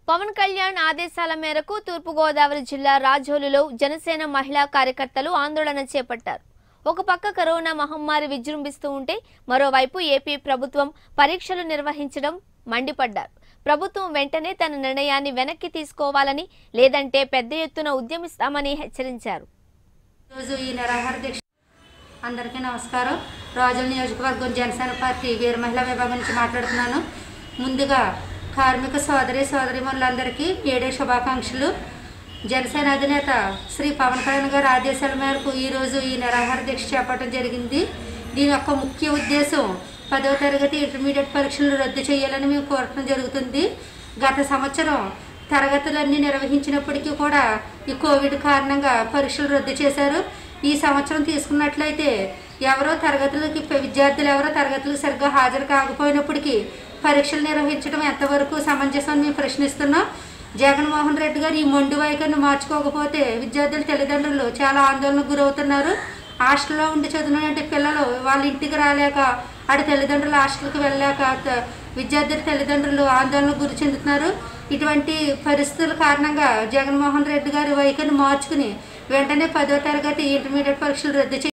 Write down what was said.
పవన్ కళ్యాణ్ ఆదేశాల మేరకు తూర్పుగోదావరి జిల్లా రాజోలులో జనసేన మహిళా కార్యకర్తలు ఆందోళన చేపట్టారు ఒక పక్క కరోనా మహమ్మారి విజృంభిస్తూ ఉంటే మరోవైపు ఏపీ ప్రభుత్వం పరీక్షలు నిర్వహించడం మండిపడ్డారు ప్రభుత్వం వెంటనే తన నిర్ణయాన్ని వెనక్కి తీసుకోవాలని లేదంటే పెద్ద ఎత్తున ఉద్యమిస్తామని హెచ్చరించారు ఈరోజు ఈ నిరాహార దీక్ష అందరికీ నమస్కారం రాజుల నియోజకవర్గం జనసేన పార్టీ వీర మహిళా విభాగం నుంచి మాట్లాడుతున్నాను ముందుగా కార్మిక సోదరి సోదరిమణులందరికీ ఏడే శుభాకాంక్షలు జనసేన అధినేత శ్రీ పవన్ కళ్యాణ్ గారి ఆదేశాల మేరకు ఈరోజు ఈ నిరాహార దీక్ష చేపట్టడం జరిగింది దీని యొక్క ముఖ్య ఉద్దేశం పదవ తరగతి ఇంటర్మీడియట్ పరీక్షలు రద్దు చేయాలని మేము కోరటం జరుగుతుంది గత సంవత్సరం తరగతులన్నీ నిర్వహించినప్పటికీ కూడా ఈ కోవిడ్ కారణంగా పరీక్షలు రద్దు చేశారు ఈ సంవత్సరం తీసుకున్నట్లయితే ఎవరో తరగతులకి విద్యార్థులు ఎవరో తరగతులకు సరిగ్గా హాజరు కాకపోయినప్పటికీ పరీక్షలు నిర్వహించడం ఎంతవరకు సమంజసం అని మేము ప్రశ్నిస్తున్నాం జగన్మోహన్ రెడ్డి గారు ఈ మొండి వైఖరిని మార్చుకోకపోతే విద్యార్థుల తల్లిదండ్రులు చాలా ఆందోళనకు గురవుతున్నారు హాస్టల్లో ఉండి చదివినటువంటి పిల్లలు వాళ్ళ ఇంటికి రాలేక ఆడ తల్లిదండ్రులు హాస్టల్కి వెళ్ళలేక త- విద్యార్థుల తల్లిదండ్రులు ఆందోళనకు గురి చెందుతున్నారు ఇటువంటి పరిస్థితుల కారణంగా జగన్మోహన్ రెడ్డి గారి వైఖరిని మార్చుకుని వెంటనే పదో తరగతి ఇంటర్మీడియట్ పరీక్షలు రద్దు చేయాలి